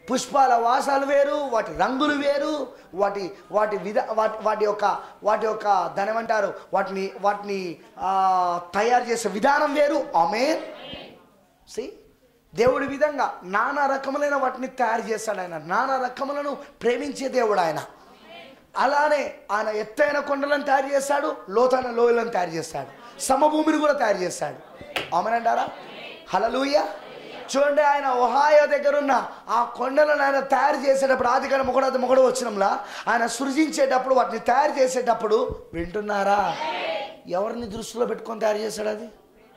పుష్పాల వాసాలు వేరు వాటి రంగులు వేరు వాటి వాటి విధ వాటి వాటి యొక్క వాటి యొక్క దాని ఏమంటారు వాటిని వాటిని ఆ, తయారు చేసే విధానం వేరు ఆమె సి దేవుడి విధంగా నానా రకములైన వాటిని తయారు చేస్తాడు ఆయన నానా రకములను ప్రేమించే దేవుడు ఆయన అలానే ఆయన ఎత్తైన కొండలను తయారు చేస్తాడు లోతైన లోయలను తయారు చేస్తాడు సమభూమిని కూడా తయారు చేస్తాడు అవునంటారా హలలుయ చూడండి ఆయన ఒహాయో దగ్గర ఉన్న ఆ కొండలను ఆయన తయారు చేసేటప్పుడు ఆది కాలం మొగడు మొగడు వచ్చినంలా ఆయన సృజించేటప్పుడు వాటిని తయారు చేసేటప్పుడు వింటున్నారా ఎవరిని దృష్టిలో పెట్టుకొని తయారు చేశాడు అది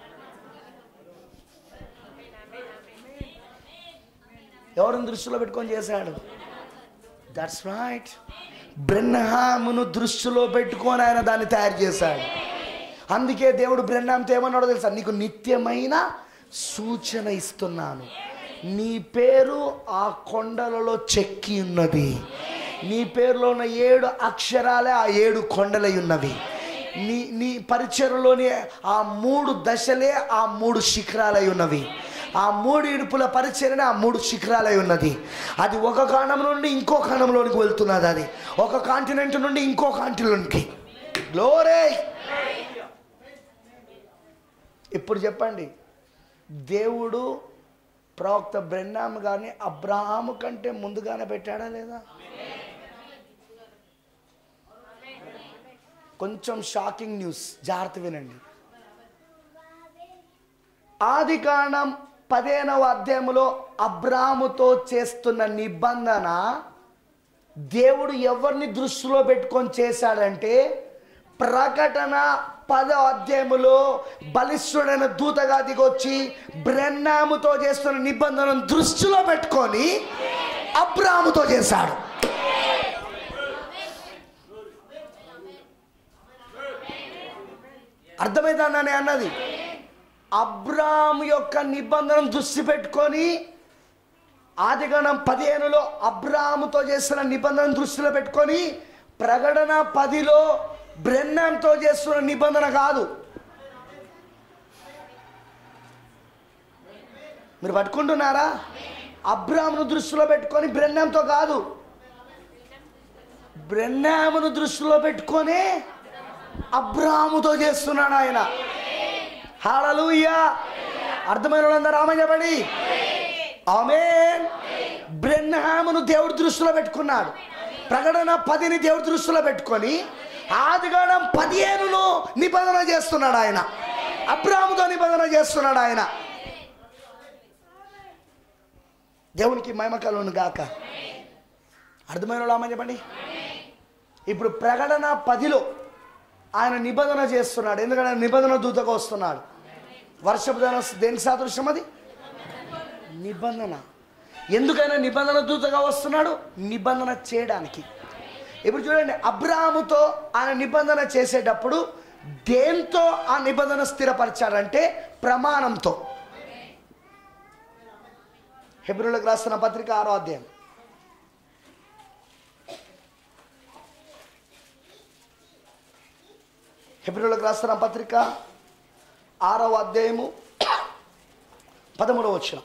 ఎవరిని దృష్టిలో పెట్టుకొని చేశాడు దట్స్ రైట్ బ్రెన్హామును దృష్టిలో పెట్టుకొని ఆయన దాన్ని తయారు చేశాడు అందుకే దేవుడు బ్రెన్హాంతో ఏమన్నాడో తెలుసా నీకు నిత్యమైన సూచన ఇస్తున్నాను నీ పేరు ఆ కొండలలో చెక్కి ఉన్నది నీ పేరులో ఉన్న ఏడు అక్షరాలే ఆ ఏడు కొండలై ఉన్నవి నీ నీ పరిచయలోని ఆ మూడు దశలే ఆ మూడు శిఖరాలై ఉన్నవి ఆ మూడు ఇడుపుల పరిచయనే ఆ మూడు శిఖరాలై ఉన్నది అది ఒక కాండం నుండి ఇంకో కాండంలోనికి వెళ్తున్నది అది ఒక కాంటినెంట్ నుండి ఇంకో కాంటినెంట్కి గ్లోరే ఇప్పుడు చెప్పండి దేవుడు ప్రవక్త బ్రెన్నాము కానీ అబ్రహాము కంటే ముందుగానే పెట్టాడా లేదా కొంచెం షాకింగ్ న్యూస్ జాగ్రత్త వినండి ఆది కాండం పదిహేనవ అధ్యాయంలో అబ్రాముతో చేస్తున్న నిబంధన దేవుడు ఎవరిని దృష్టిలో పెట్టుకొని చేశాడంటే ప్రకటన పదో అధ్యాయములో బలిష్ఠుడైన దూతగా దిగొచ్చి బ్రెన్నాముతో చేస్తున్న నిబంధనను దృష్టిలో పెట్టుకొని అబ్రాముతో చేశాడు అర్థమైందా నేను అన్నది అబ్రామ్ యొక్క నిబంధనను దృష్టి పెట్టుకొని ఆదిగణం పదిహేనులో అబ్రాముతో చేస్తున్న నిబంధన దృష్టిలో పెట్టుకొని ప్రకటన పదిలో బ్రెన్నంతో చేస్తున్న నిబంధన కాదు మీరు పట్టుకుంటున్నారా అబ్రామును దృష్టిలో పెట్టుకొని బ్రెన్నంతో కాదు బ్రెన్నామును దృష్టిలో పెట్టుకొని అబ్రాముతో చేస్తున్నాడు ఆయన హాలలుయ్యా అర్థమైన వాళ్ళందరూ ఆమె చెప్పండి ఆమె బ్రెన్హామును దేవుడి దృష్టిలో పెట్టుకున్నాడు ప్రకటన పదిని దేవుడి దృష్టిలో పెట్టుకొని ఆదిగాడం పదిహేనును నిబంధన చేస్తున్నాడు ఆయన అబ్రాముతో నిబంధన చేస్తున్నాడు ఆయన దేవునికి మహిమకలను గాక అర్థమైన వాళ్ళు ఆమె చెప్పండి ఇప్పుడు ప్రకటన పదిలో ఆయన నిబంధన చేస్తున్నాడు ఎందుకంటే ఆయన నిబంధన దూతగా వస్తున్నాడు వర్షపు ధన దేనికి సాదృశ్యం అది నిబంధన ఎందుకైనా నిబంధన దూతగా వస్తున్నాడు నిబంధన చేయడానికి ఇప్పుడు చూడండి అబ్రాహాముతో ఆయన నిబంధన చేసేటప్పుడు దేంతో ఆ నిబంధన స్థిరపరిచాడంటే ప్రమాణంతో హెబ్రిలకు రాస్తున్న పత్రిక ఆరో అధ్యాయం హెబ్రిలకు రాస్తున్న పత్రిక ఆరవ అధ్యాయము పదమూడవ వచ్చిన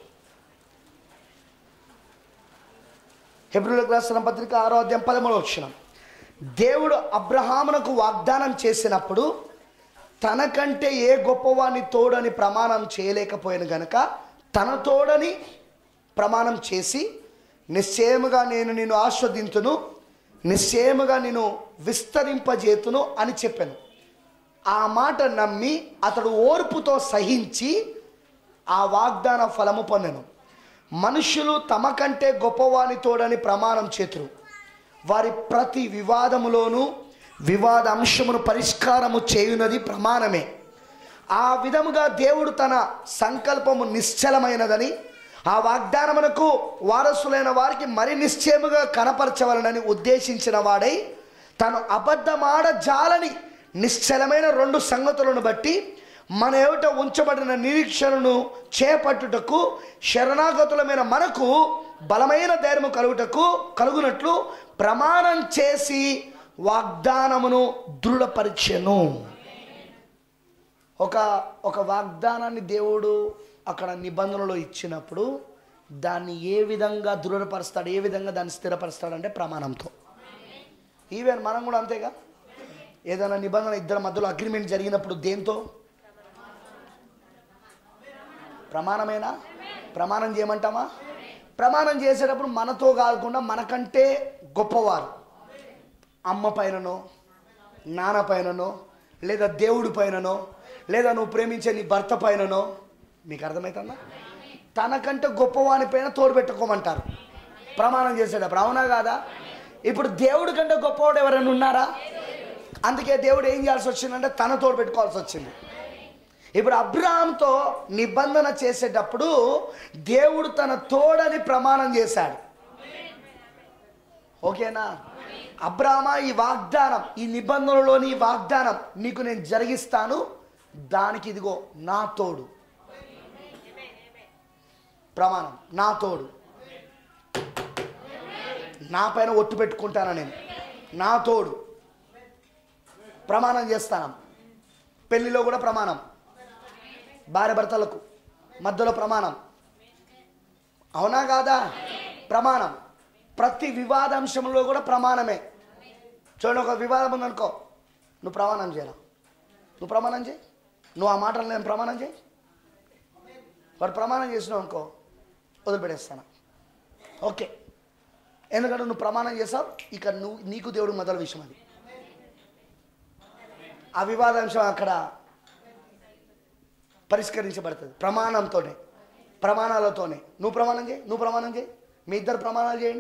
హెబ్రిలకు రాస్తున్న పత్రిక ఆరో అధ్యాయం పదమూడవ వచ్చిన దేవుడు అబ్రహామునకు వాగ్దానం చేసినప్పుడు తనకంటే ఏ గొప్పవాణ్ణి తోడని ప్రమాణం చేయలేకపోయిన గనక తన తోడని ప్రమాణం చేసి నిశ్చయముగా నేను నిన్ను ఆస్వాదింతును నిశ్చయముగా నేను విస్తరింపజేతును అని చెప్పాను ఆ మాట నమ్మి అతడు ఓర్పుతో సహించి ఆ వాగ్దాన ఫలము పొందెను మనుషులు తమ కంటే గొప్పవాని తోడని ప్రమాణం చేతురు వారి ప్రతి వివాదములోనూ వివాద అంశమును పరిష్కారము చేయునది ప్రమాణమే ఆ విధముగా దేవుడు తన సంకల్పము నిశ్చలమైనదని ఆ వాగ్దానమునకు వారసులైన వారికి మరి నిశ్చయముగా కనపరచవలనని ఉద్దేశించిన వాడై తను అబద్ధమాడ జాలని నిశ్చలమైన రెండు సంగతులను బట్టి మన ఏమిట ఉంచబడిన నిరీక్షణను చేపట్టుటకు శరణాగతులమైన మనకు బలమైన ధైర్యము కలుగుటకు కలుగునట్లు ప్రమాణం చేసి వాగ్దానమును దృఢపరిచెను ఒక ఒక వాగ్దానాన్ని దేవుడు అక్కడ నిబంధనలో ఇచ్చినప్పుడు దాన్ని ఏ విధంగా దృఢపరుస్తాడు ఏ విధంగా దాన్ని స్థిరపరుస్తాడు అంటే ప్రమాణంతో ఈవెన్ మనం కూడా అంతేగా ఏదైనా నిబంధన ఇద్దరి మధ్యలో అగ్రిమెంట్ జరిగినప్పుడు దేంతో ప్రమాణమేనా ప్రమాణం చేయమంటామా ప్రమాణం చేసేటప్పుడు మనతో కాకుండా మనకంటే గొప్పవారు అమ్మ పైననో నాన్న పైననో లేదా దేవుడి పైననో లేదా నువ్వు ప్రేమించే నీ భర్త పైననో మీకు అర్థమవుతుందా తనకంటే గొప్పవాని పైన తోడు పెట్టుకోమంటారు ప్రమాణం చేసేటప్పుడు అవునా కాదా ఇప్పుడు దేవుడి కంటే గొప్పవాడు ఎవరైనా ఉన్నారా అందుకే దేవుడు ఏం చేయాల్సి వచ్చిందంటే తన తోడు పెట్టుకోవాల్సి వచ్చింది ఇప్పుడు అబ్రాహాంతో నిబంధన చేసేటప్పుడు దేవుడు తన తోడని ప్రమాణం చేశాడు ఓకేనా అబ్రాహ్మ ఈ వాగ్దానం ఈ నిబంధనలోని ఈ వాగ్దానం నీకు నేను జరిగిస్తాను దానికి ఇదిగో నా తోడు ప్రమాణం నా తోడు నా పైన ఒట్టు పెట్టుకుంటాను నేను నా తోడు ప్రమాణం చేస్తాను పెళ్లిలో కూడా ప్రమాణం భార్య భర్తలకు మధ్యలో ప్రమాణం అవునా కాదా ప్రమాణం ప్రతి వివాదాంశంలో కూడా ప్రమాణమే చూడండి ఒక వివాదం ఉందనుకో నువ్వు ప్రమాణం చేయరా నువ్వు ప్రమాణం చేయి నువ్వు ఆ మాటలు నేను ప్రమాణం చేయి వాడు ప్రమాణం చేసినావు అనుకో వదిలిపెట్టేస్తాను ఓకే ఎందుకంటే నువ్వు ప్రమాణం చేసావు ఇక నువ్వు నీకు దేవుడు మొదల విషయం అది ఆ వివాదాంశం అక్కడ పరిష్కరించబడుతుంది ప్రమాణంతోనే ప్రమాణాలతోనే నువ్వు ప్రమాణం చేయి నువ్వు ప్రమాణం చేయి మీ ఇద్దరు ప్రమాణాలు చేయండి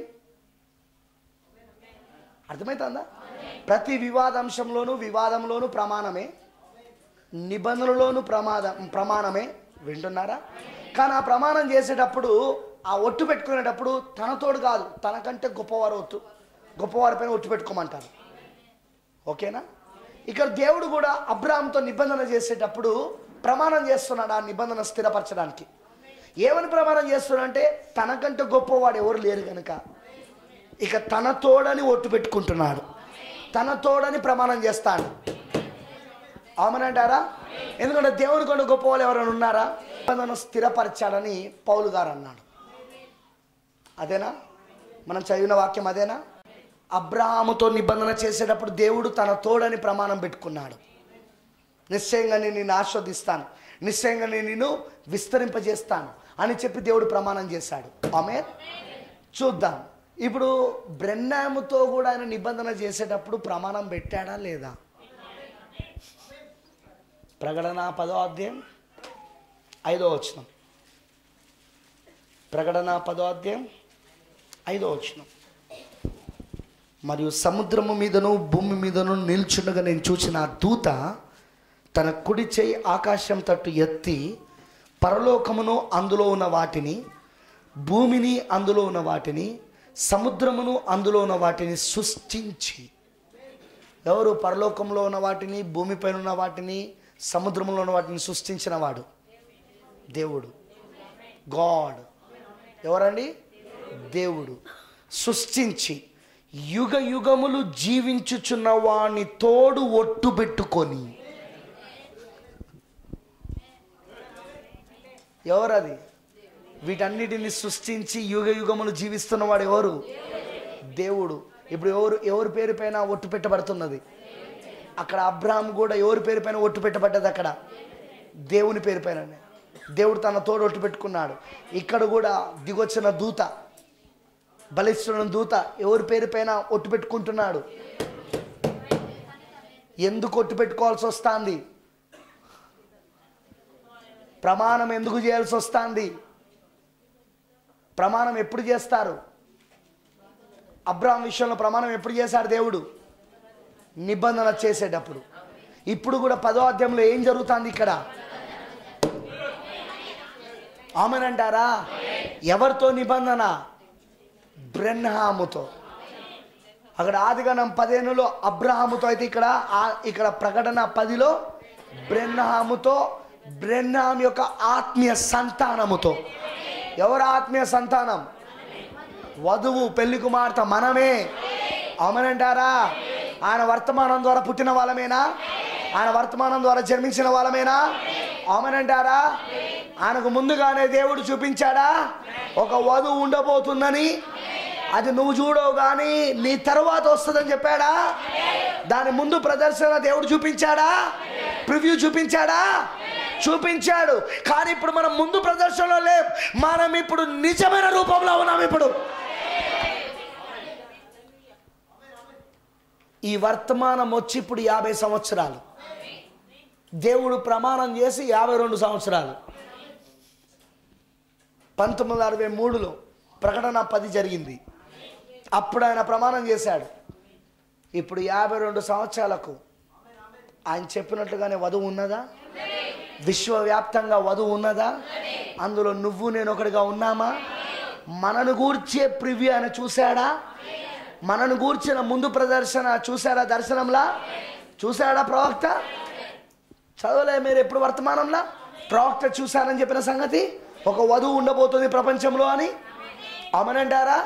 అర్థమవుతుందా ప్రతి వివాదాంశంలోనూ వివాదంలోనూ ప్రమాణమే నిబంధనలోనూ ప్రమాదం ప్రమాణమే వింటున్నారా కానీ ఆ ప్రమాణం చేసేటప్పుడు ఆ ఒట్టు పెట్టుకునేటప్పుడు తనతోడు కాదు తనకంటే గొప్పవారు ఒట్టు గొప్పవారి పైన ఒట్టు పెట్టుకోమంటారు ఓకేనా ఇక్కడ దేవుడు కూడా అబ్రాహాంతో నిబంధన చేసేటప్పుడు ప్రమాణం చేస్తున్నాడు ఆ నిబంధన స్థిరపరచడానికి ఏమని ప్రమాణం చేస్తున్నాడంటే తనకంటే గొప్పవాడు ఎవరు లేరు కనుక ఇక తన తోడని ఒట్టు పెట్టుకుంటున్నాడు తన తోడని ప్రమాణం చేస్తాడు అవునంటారా ఎందుకంటే దేవుని కొండ గొప్ప వాళ్ళు ఎవరైనా ఉన్నారా నిబంధన స్థిరపరచాడని పౌలు గారు అన్నాడు అదేనా మనం చదివిన వాక్యం అదేనా అబ్రహాముతో నిబంధన చేసేటప్పుడు దేవుడు తన తోడని ప్రమాణం పెట్టుకున్నాడు నిశ్చయంగా నేను నిన్ను ఆస్వాదిస్తాను నిశ్చయంగా నేను నిన్ను విస్తరింపజేస్తాను అని చెప్పి దేవుడు ప్రమాణం చేశాడు ఆమె చూద్దాం ఇప్పుడు బ్రెన్నాముతో కూడా ఆయన నిబంధన చేసేటప్పుడు ప్రమాణం పెట్టాడా లేదా ప్రకటన పదో అధ్యాయం ఐదో వచనం ప్రకటన పదో అధ్యాయం ఐదో వచనం మరియు సముద్రము మీదను భూమి మీదను నిల్చుండగా నేను చూసిన ఆ దూత తన కుడి చేయి ఆకాశం తట్టు ఎత్తి పరలోకమును అందులో ఉన్న వాటిని భూమిని అందులో ఉన్న వాటిని సముద్రమును అందులో ఉన్న వాటిని సృష్టించి ఎవరు పరలోకంలో ఉన్న వాటిని భూమిపైన ఉన్న వాటిని సముద్రంలో ఉన్న వాటిని సృష్టించిన వాడు దేవుడు గాడ్ ఎవరండి దేవుడు సృష్టించి యుగ యుగములు జీవించుచున్న వాణ్ణి తోడు ఒట్టు పెట్టుకొని ఎవరది వీటన్నిటిని సృష్టించి యుగ యుగములు జీవిస్తున్నవాడు ఎవరు దేవుడు ఇప్పుడు ఎవరు ఎవరి పేరు పైన ఒట్టు పెట్టబడుతున్నది అక్కడ అబ్రాహం కూడా ఎవరి పేరు పైన ఒట్టు పెట్టబడ్డది అక్కడ దేవుని పేరు పైననే దేవుడు తన తోడు ఒట్టు పెట్టుకున్నాడు ఇక్కడ కూడా దిగొచ్చిన దూత బలిస్తున్న దూత ఎవరి పేరు పైన ఒట్టు పెట్టుకుంటున్నాడు ఎందుకు ఒట్టు పెట్టుకోవాల్సి వస్తుంది ప్రమాణం ఎందుకు చేయాల్సి వస్తుంది ప్రమాణం ఎప్పుడు చేస్తారు అబ్రాహం విషయంలో ప్రమాణం ఎప్పుడు చేశాడు దేవుడు నిబంధన చేసేటప్పుడు ఇప్పుడు కూడా పదో అధ్యాయంలో ఏం జరుగుతుంది ఇక్కడ ఆమెనంటారా ఎవరితో నిబంధన బ్రెన్హాముతో అక్కడ ఆదిగణం పదిహేనులో అబ్రహాముతో అయితే ఇక్కడ ఆ- ఇక్కడ ప్రకటన పదిలో బ్రెన్హాముతో బ్రెన్హాం యొక్క ఆత్మీయ సంతానముతో ఎవరు ఆత్మీయ సంతానం వధువు పెళ్లి కుమార్తె మనమే అవునంటారా ఆయన వర్తమానం ద్వారా పుట్టిన వాళ్ళమేనా ఆయన వర్తమానం ద్వారా జన్మించిన వాళ్ళమేనా అవునంటారా ఆయనకు ముందుగానే దేవుడు చూపించాడా ఒక వధువు ఉండబోతుందని అది నువ్వు చూడవు కానీ నీ తర్వాత వస్తుందని చెప్పాడా దాని ముందు ప్రదర్శన దేవుడు చూపించాడా ప్రివ్యూ చూపించాడా చూపించాడు కానీ ఇప్పుడు మనం ముందు ప్రదర్శనలో లేం మనం ఇప్పుడు నిజమైన రూపంలో ఉన్నాం ఇప్పుడు ఈ వర్తమానం వచ్చి ఇప్పుడు యాభై సంవత్సరాలు దేవుడు ప్రమాణం చేసి యాభై రెండు సంవత్సరాలు పంతొమ్మిది వందల అరవై మూడులో ప్రకటన పది జరిగింది అప్పుడు ఆయన ప్రమాణం చేశాడు ఇప్పుడు యాభై రెండు సంవత్సరాలకు ఆయన చెప్పినట్లుగానే వధువు ఉన్నదా విశ్వవ్యాప్తంగా వధువు ఉన్నదా అందులో నువ్వు నేను ఒకటిగా ఉన్నామా మనను గూర్చే ప్రివ్యూ ఆయన చూశాడా మనను గూర్చిన ముందు ప్రదర్శన చూశాడా దర్శనంలా చూశాడా ప్రవక్త చదవలే మీరు ఎప్పుడు వర్తమానంలా ప్రవక్త చూశానని చెప్పిన సంగతి ఒక వధువు ఉండబోతుంది ప్రపంచంలో అని అమనంటారా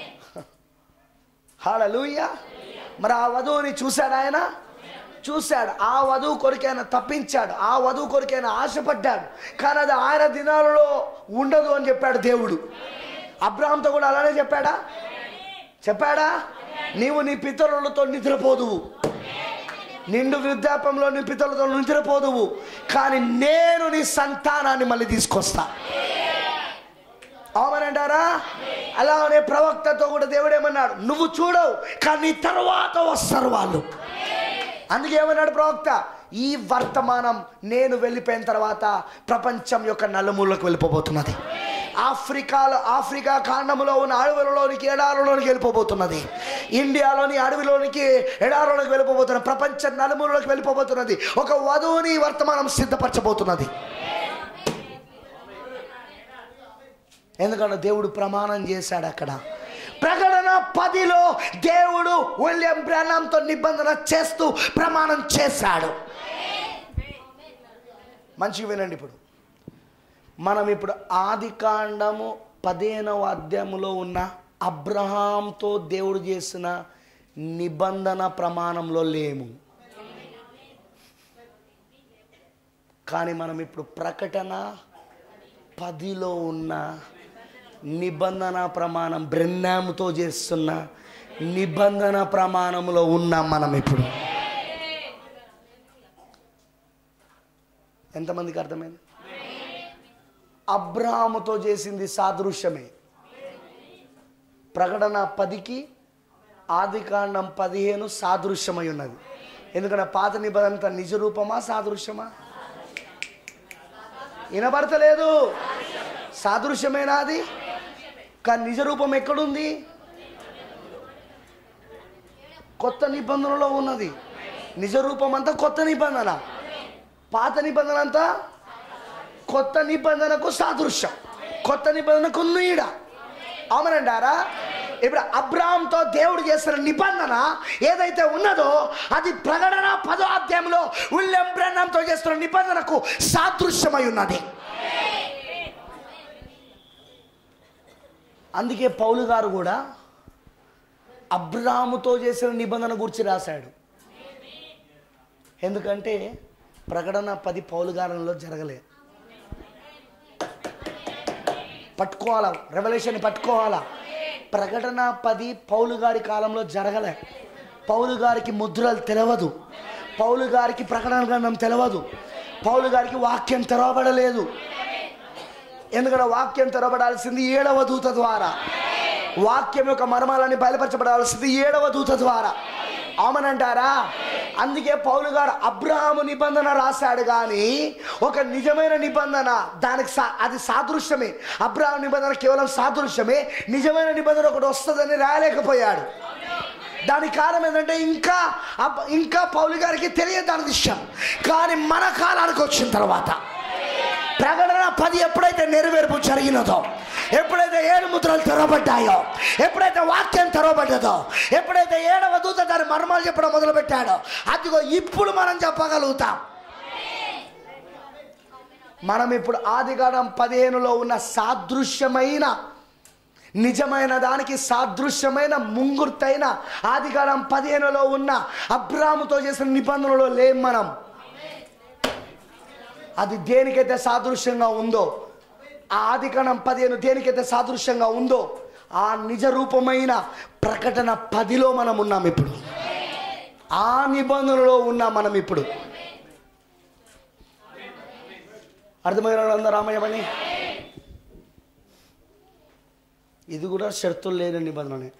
హాలూయ మరి ఆ వధువుని చూశాడు ఆయన చూశాడు ఆ వధువు కొరికైనా తప్పించాడు ఆ వధువు కొరికైనా ఆశపడ్డాడు కానీ అది ఆయన దినాలలో ఉండదు అని చెప్పాడు దేవుడు అబ్రాహంతో కూడా అలానే చెప్పాడా చెప్పాడా నీవు నీ పితరులతో నిద్రపోదువు నిండు వృద్ధాపంలో నీ పితరులతో నిద్రపోదువు కానీ నేను నీ సంతానాన్ని మళ్ళీ తీసుకొస్తా అవునంటారా అలానే ప్రవక్తతో కూడా దేవుడు ఏమన్నాడు నువ్వు చూడవు కానీ నీ తర్వాత వస్తారు వాళ్ళు అందుకే ఏమన్నాడు ప్రవక్త ఈ వర్తమానం నేను వెళ్ళిపోయిన తర్వాత ప్రపంచం యొక్క నలుమూలకు వెళ్ళిపోబోతున్నది ఆఫ్రికాలో ఆఫ్రికా ఖండములో ఉన్న అడవులలోనికి ఎడారులోనికి వెళ్ళిపోబోతున్నది ఇండియాలోని అడవిలోనికి ఎడారులోకి వెళ్ళిపోబోతున్నది ప్రపంచ నలుమూలలోకి వెళ్ళిపోబోతున్నది ఒక వధువుని ఈ వర్తమానం సిద్ధపరచబోతున్నది ఎందుకంటే దేవుడు ప్రమాణం చేశాడు అక్కడ ప్రకటన పదిలో దేవుడు విలియం బ్రానంతో నిబంధన చేస్తూ ప్రమాణం చేశాడు మంచిగా వినండి ఇప్పుడు మనం ఇప్పుడు ఆది కాండము పదిహేనవ అధ్యాయములో ఉన్న అబ్రహాంతో దేవుడు చేసిన నిబంధన ప్రమాణంలో లేము కానీ మనం ఇప్పుడు ప్రకటన పదిలో ఉన్న నిబంధన ప్రమాణం బ్రహ్నాముతో చేస్తున్న నిబంధన ప్రమాణంలో ఉన్నాం మనం ఇప్పుడు ఎంతమందికి అర్థమైంది అబ్రాహాముతో చేసింది సాదృశ్యమే ప్రకటన పదికి ఆదికాండం పదిహేను సాదృశ్యమై ఉన్నది ఎందుకంటే పాత నిబంధన అంతా నిజ రూపమా సాదృశ్యమా వినబడతలేదు సాదృశ్యమేనా అది కానీ నిజ రూపం ఎక్కడుంది కొత్త నిబంధనలో ఉన్నది నిజ రూపం అంతా కొత్త నిబంధన పాత నిబంధన అంతా కొత్త నిబంధనకు సాదృశ్యం కొత్త నిబంధనకు నీడ అవునంటారా ఇప్పుడు అబ్రామ్తో దేవుడు చేసిన నిబంధన ఏదైతే ఉన్నదో అది ప్రకటన పదో అధ్యాయంలో ఉల్లెం బ్రహ్నంతో చేస్తున్న నిబంధనకు సాదృశ్యమై ఉన్నది అందుకే పౌలు గారు కూడా అబ్రాముతో చేసిన నిబంధన గురించి రాశాడు ఎందుకంటే ప్రకటన పది పౌలు గారంలో జరగలే పట్టుకోవాలా రెవల్యూషన్ పట్టుకోవాలా ప్రకటన పది పౌలు గారి కాలంలో జరగలే పౌలు గారికి ముద్రలు తెలవదు పౌలు గారికి ప్రకటన గ్రంథం తెలవదు పౌలు గారికి వాక్యం తెరవబడలేదు ఎందుకంటే వాక్యం తెరవబడాల్సింది ఏడవ దూత ద్వారా వాక్యం యొక్క మర్మాలని బయలుపరచబడాల్సింది ఏడవ దూత ద్వారా అవుమనంటారా అందుకే పౌలు గారు అబ్రహాము నిబంధన రాశాడు కానీ ఒక నిజమైన నిబంధన దానికి సా అది సాదృశ్యమే అబ్రహాం నిబంధన కేవలం సాదృశ్యమే నిజమైన నిబంధన ఒకటి వస్తుందని రాయలేకపోయాడు దానికి కారణం ఏంటంటే ఇంకా అబ్- ఇంకా పౌలు గారికి తెలియదు దాని విషయం కానీ మన కాలానికి వచ్చిన తర్వాత ప్రకటన పది ఎప్పుడైతే నెరవేర్పు జరిగినదో ఎప్పుడైతే ఏడు ముద్రలు తెరవబడ్డాయో ఎప్పుడైతే వాక్యం తెరవబడ్డదో ఎప్పుడైతే ఏడవ దూత దాని మర్మాలు చెప్పడం మొదలుపెట్టాడో అదిగో ఇప్పుడు మనం చెప్పగలుగుతాం మనం ఇప్పుడు ఆదిగానం పదిహేనులో ఉన్న సాదృశ్యమైన నిజమైన దానికి సాదృశ్యమైన ముంగుర్తైన ఆదికాలం పదిహేనులో ఉన్న అబ్రాముతో చేసిన నిబంధనలో లేం మనం అది దేనికైతే సాదృశ్యంగా ఉందో ఆ ఆదికాండం పదిహేను దేనికైతే సాదృశ్యంగా ఉందో ఆ నిజ రూపమైన ప్రకటన పదిలో మనం ఉన్నాం ఇప్పుడు ఆ నిబంధనలో ఉన్నాం మనం ఇప్పుడు అర్థమైన వాళ్ళందరూ రామయ్యమని ఇది కూడా షరతులు లేని నిబంధననే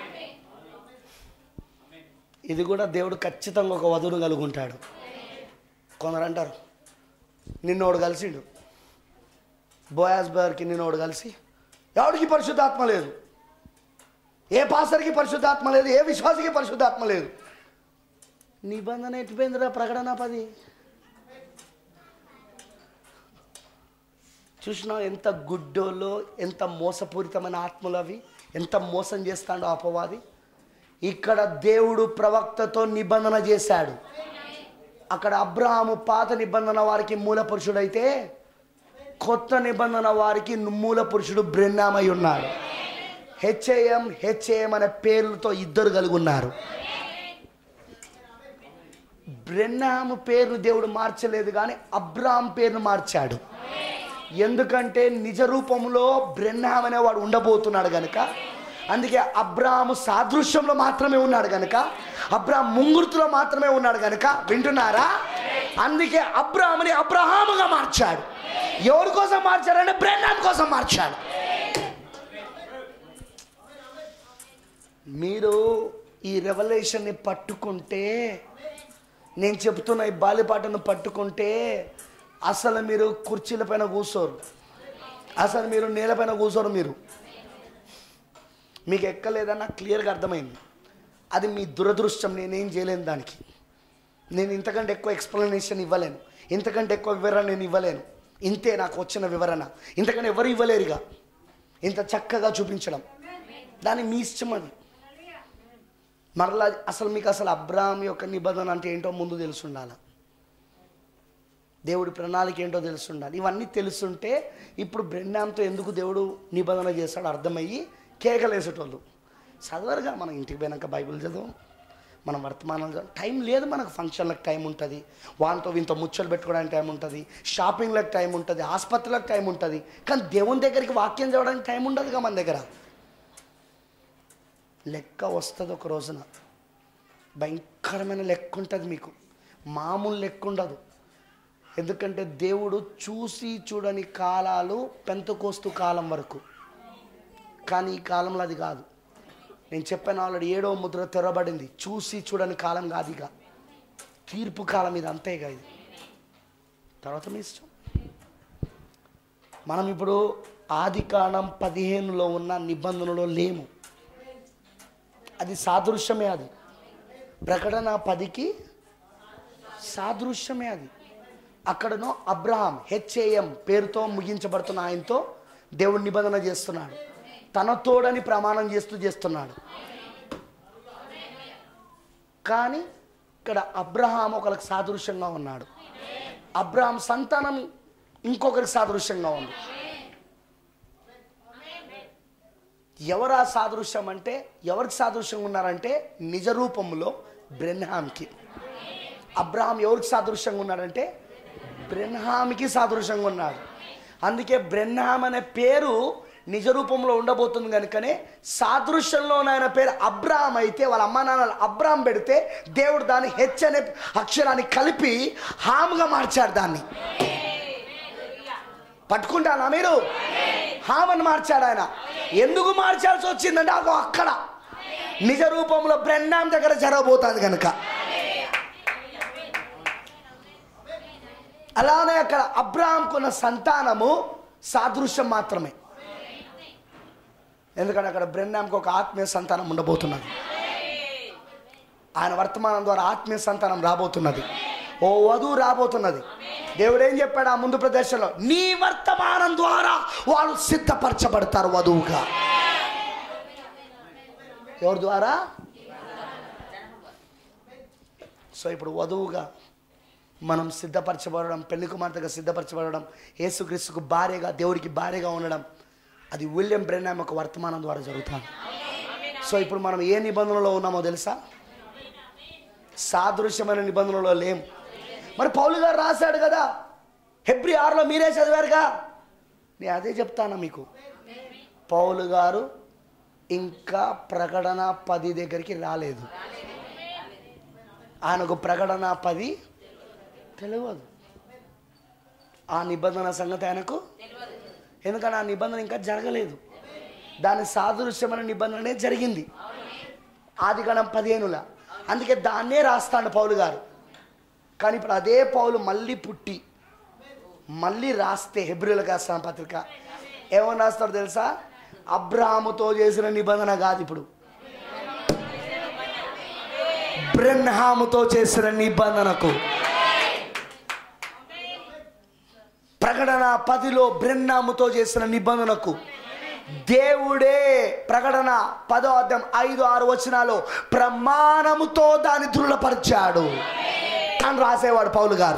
ఇది కూడా దేవుడు ఖచ్చితంగా ఒక వధువును కలుగుంటాడు కొందరు అంటారు నిన్నోడు కలిసిండు బోయాస్ బర్కి నిన్నోడు కలిసి ఎవడికి పరిశుద్ధాత్మ లేదు ఏ పాసరికి పరిశుద్ధాత్మ లేదు ఏ విశ్వాసికి పరిశుద్ధాత్మ లేదు నిబంధన ఎట్టిపోయిందిరా ప్రకటన పది చూసినా ఎంత గుడ్డోలో ఎంత మోసపూరితమైన ఆత్మలు అవి ఎంత మోసం చేస్తాడో అపవాది ఇక్కడ దేవుడు ప్రవక్తతో నిబంధన చేశాడు అక్కడ అబ్రహాము పాత నిబంధన వారికి మూల పురుషుడైతే కొత్త నిబంధన వారికి మూల పురుషుడు బ్రెన్నామై ఉన్నాడు హెచ్ఏఎం హెచ్ఏఎం అనే పేర్లతో ఇద్దరు కలిగి ఉన్నారు బ్రెన్నాము పేరును దేవుడు మార్చలేదు కానీ అబ్రాహం పేరును మార్చాడు ఎందుకంటే నిజ రూపంలో బ్రెన్నాం అనేవాడు ఉండబోతున్నాడు గనుక అందుకే అబ్రాహాము సాదృశ్యంలో మాత్రమే ఉన్నాడు గనుక అబ్రాహం ముంగుర్తులో మాత్రమే ఉన్నాడు గనుక వింటున్నారా అందుకే అబ్రాహాముని అబ్రహాముగా మార్చాడు ఎవరి కోసం మార్చాడంటే బ్రెన్నాం కోసం మార్చాడు మీరు ఈ రెవల్యూషన్ని పట్టుకుంటే నేను చెప్తున్న ఈ బాలిపాటను పట్టుకుంటే అసలు మీరు కుర్చీల పైన కూర్చోరు అసలు మీరు నేలపైన కూర్చోరు మీరు మీకు ఎక్కలేదన్నా క్లియర్గా అర్థమైంది అది మీ దురదృష్టం నేనేం చేయలేను దానికి నేను ఇంతకంటే ఎక్కువ ఎక్స్ప్లెనేషన్ ఇవ్వలేను ఇంతకంటే ఎక్కువ వివరణ నేను ఇవ్వలేను ఇంతే నాకు వచ్చిన వివరణ ఇంతకంటే ఎవరు ఇవ్వలేరుగా ఇంత చక్కగా చూపించడం దాని మీ ఇష్టం అది మరలా అసలు మీకు అసలు అబ్రాహం యొక్క నిబంధన అంటే ఏంటో ముందు తెలుసుండాలి దేవుడి ప్రణాళిక ఏంటో తెలుసుండాలి ఇవన్నీ తెలుసుంటే ఇప్పుడు బ్రెండాంతో ఎందుకు దేవుడు నిబంధన చేస్తాడో అర్థమయ్యి కేకలేసేటోళ్ళు చదవరుగా మనం ఇంటికి పోయినాక బైబిల్ చదువు మనం వర్తమానం చదువు టైం లేదు మనకు ఫంక్షన్లకు టైం ఉంటుంది వానితో వీంతో ముచ్చలు పెట్టుకోవడానికి టైం ఉంటుంది షాపింగ్లకు టైం ఉంటుంది ఆసుపత్రులకు టైం ఉంటుంది కానీ దేవుని దగ్గరికి వాక్యం చదవడానికి టైం ఉండదుగా మన దగ్గర లెక్క వస్తుంది ఒక రోజున భయంకరమైన లెక్క ఉంటుంది మీకు మామూలు లెక్క ఉండదు ఎందుకంటే దేవుడు చూసి చూడని కాలాలు పెంతకోస్తు కాలం వరకు కానీ ఈ కాలంలో అది కాదు నేను చెప్పాను ఆల్రెడీ ఏడవ ముద్ర తెరబడింది చూసి చూడని కాలం కాదు ఇక తీర్పు కాలం ఇది అంతేగా ఇది తర్వాత మీ ఇష్టం మనం ఇప్పుడు ఆది కాలం పదిహేనులో ఉన్న నిబంధనలో లేము అది సాదృశ్యమే అది ప్రకటన పదికి సాదృశ్యమే అది అక్కడనో అబ్రహాం హెచ్ఏఎం పేరుతో ముగించబడుతున్న ఆయనతో దేవుడు నిబంధన చేస్తున్నాడు తన తోడని ప్రమాణం చేస్తూ చేస్తున్నాడు కానీ ఇక్కడ అబ్రహాం ఒకరికి సాదృశ్యంగా ఉన్నాడు అబ్రహాం సంతానం ఇంకొకరికి సాదృశ్యంగా ఉంది ఎవరు ఆ సాదృశ్యం అంటే ఎవరికి సాదృశ్యంగా ఉన్నారంటే నిజ రూపంలో బ్రెన్హామ్కి అబ్రహాం ఎవరికి సాదృశ్యంగా ఉన్నాడంటే బ్రెన్హామ్కి సాదృశ్యంగా ఉన్నాడు అందుకే బ్రెన్హామ్ అనే పేరు నిజ రూపంలో ఉండబోతుంది కనుకనే సాదృశ్యంలో ఆయన పేరు అబ్రాహం అయితే వాళ్ళ అమ్మ నాన్నలు అబ్రాహం పెడితే దేవుడు దాన్ని హెచ్ అనే అక్షరాన్ని కలిపి హామ్గా మార్చాడు దాన్ని పట్టుకుంటానా మీరు హామని మార్చాడు ఆయన ఎందుకు మార్చాల్సి వచ్చిందంటే అగో అక్కడ నిజ రూపంలో బ్రెండాం దగ్గర జరగబోతుంది కనుక అలానే అక్కడ అబ్రాహాంకున్న సంతానము సాదృశ్యం మాత్రమే ఎందుకంటే అక్కడ బ్రెండాంకి ఒక ఆత్మీయ సంతానం ఉండబోతున్నది ఆయన వర్తమానం ద్వారా ఆత్మీయ సంతానం రాబోతున్నది ఓ వధువు రాబోతున్నది దేవుడు ఏం చెప్పాడు ఆ ముందు ప్రదేశంలో నీ వర్తమానం ద్వారా వాళ్ళు సిద్ధపరచబడతారు వధువుగా ఎవరి ద్వారా సో ఇప్పుడు వధువుగా మనం సిద్ధపరచబడడం పెళ్లి కుమార్తెగా సిద్ధపరచబడడం యేసుక్రీస్తుకు భార్యగా దేవుడికి భార్యగా ఉండడం అది విలియం బ్రెన్నామ్ ఒక వర్తమానం ద్వారా జరుగుతుంది సో ఇప్పుడు మనం ఏ నిబంధనలో ఉన్నామో తెలుసా సాదృశ్యమైన నిబంధనలో లేం మరి పౌలు గారు రాశాడు కదా హెబ్రి ఆరులో మీరే చదివారుగా నేను అదే చెప్తాను మీకు పౌలు గారు ఇంకా ప్రకటన పది దగ్గరికి రాలేదు ఆయనకు ప్రకటన పది తెలియదు ఆ నిబంధన సంగతి ఆయనకు ఎందుకంటే ఆ నిబంధన ఇంకా జరగలేదు దాని సాదృశ్యమైన నిబంధననే జరిగింది ఆది గణం పదిహేనుల అందుకే దాన్నే రాస్తాడు పౌలు గారు కానీ ఇప్పుడు అదే పౌలు మళ్ళీ పుట్టి మళ్ళీ రాస్తే హెబ్రిలకు రాస్తాను పత్రిక ఏమని రాస్తాడు తెలుసా అబ్రాహాముతో చేసిన నిబంధన కాదు ఇప్పుడు బ్రహ్మాముతో చేసిన నిబంధనకు ప్రకటన పదిలో బ్రహ్మాముతో చేసిన నిబంధనకు దేవుడే ప్రకటన పదో అధ్యాయం ఐదు ఆరు వచనాలు ప్రమాణముతో దాన్ని దృఢపరిచాడు అని రాసేవాడు పౌలు గారు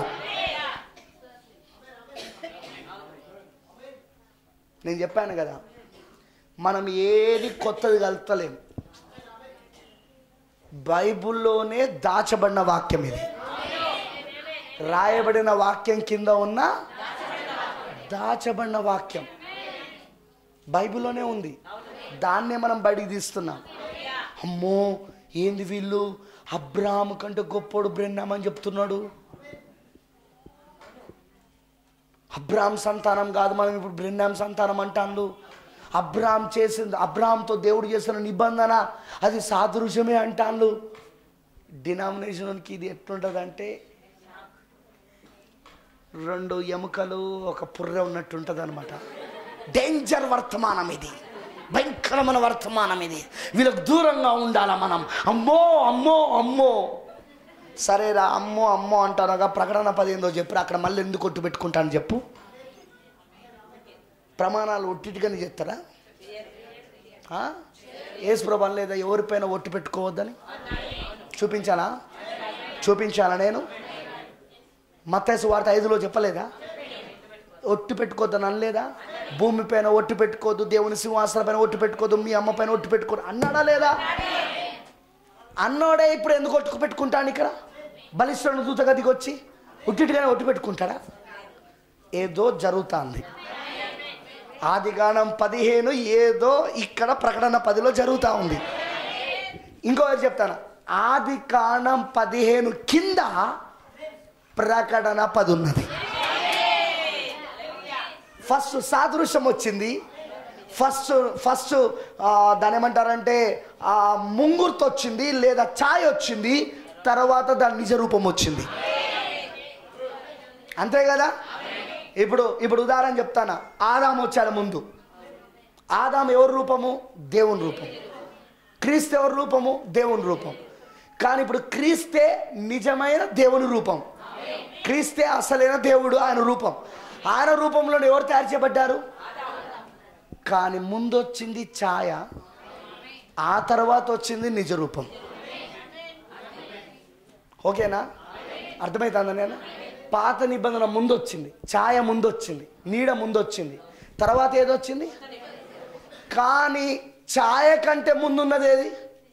నేను చెప్పాను కదా మనం ఏది కొత్తది కలుపుతలేం బైబిల్లోనే దాచబడిన వాక్యం ఇది రాయబడిన వాక్యం కింద ఉన్న దాచబడిన వాక్యం బైబిల్లోనే ఉంది దాన్నే మనం బయటికి తీస్తున్నాం అమ్మో ఏంది వీళ్ళు అబ్రాహం కంటే గొప్పోడు బ్రెన్నాం అని చెప్తున్నాడు అబ్రాహం సంతానం కాదు మనం ఇప్పుడు బ్రెన్నాం సంతానం అంటాను అబ్రాహం చేసింది అబ్రాహంతో దేవుడు చేసిన నిబంధన అది సాదృశ్యమే అంటాను డినామినేషన్కి ఇది ఎట్లుంటుందంటే రెండు ఎముకలు ఒక పుర్రె ఉన్నట్టు ఉంటుంది అనమాట డేంజర్ వర్తమానం ఇది భయంకరమైన వర్తమానం ఇది వీళ్ళకి దూరంగా ఉండాలా మనం అమ్మో అమ్మో అమ్మో సరేరా అమ్మో అమ్మో అంటారుగా ప్రకటన పదిహేందో చెప్పు అక్కడ మళ్ళీ ఎందుకు కొట్టు పెట్టుకుంటాను చెప్పు ప్రమాణాలు ఒట్టిటిగానే చెప్తారా ఆ? యేసు ప్రభు లేదా ఎవరిపైన ఒట్టు పెట్టుకోవద్దని చూపించాలా చూపించాలా నేను మత్తేసు వార్త ఐదులో చెప్పలేదా ఒట్టు పెట్టుకోవద్దని అనలేదా భూమి పైన ఒట్టు పెట్టుకోవద్దు దేవుని సింహాసనం పైన ఒట్టు పెట్టుకోవద్దు మీ అమ్మ పైన ఒట్టు పెట్టుకోవద్దు అన్నాడా లేదా అన్నోడే ఇప్పుడు ఎందుకు ఒట్టుకు పెట్టుకుంటాను ఇక్కడ బలిష్ఠుడు దూత గదికి వచ్చి ఉట్టిటిగానే ఒట్టు పెట్టుకుంటాడా ఏదో జరుగుతుంది ఆదిగానం పదిహేను ఏదో ఇక్కడ ప్రకటన పదిలో జరుగుతూ ఉంది ఇంకోటి చెప్తాను ఆది కాండం పదిహేను కింద ప్రకటన పది ఉన్నది ఫస్ట్ సాదృశ్యం వచ్చింది ఫస్ట్ ఫస్ట్ ఆ, దాని ఏమంటారంటే ఆ, ముంగుర్తు వచ్చింది లేదా ఛాయ్ వచ్చింది తర్వాత దాని నిజ రూపం వచ్చింది అంతే కదా ఇప్పుడు ఇప్పుడు ఉదాహరణ చెప్తాను ఆదాం వచ్చాడు ముందు ఆదాం ఎవరి రూపము దేవుని రూపం క్రీస్తు ఎవరి రూపము దేవుని రూపం కానీ ఇప్పుడు క్రీస్తే నిజమైన దేవుని రూపం క్రీస్తే అసలైన దేవుడు ఆయన రూపం ఆయన రూపంలో ఎవరు తయారు చేయబడ్డారు కానీ ముందు వచ్చింది ఛాయ ఆ తర్వాత వచ్చింది నిజ రూపం ఓకేనా అర్థమవుతుందా నేను పాత నిబంధన ముందు వచ్చింది ఛాయ ముందు వచ్చింది నీడ ముందు వచ్చింది తర్వాత ఏదొచ్చింది కానీ ఛాయ కంటే ముందున్నది ఏది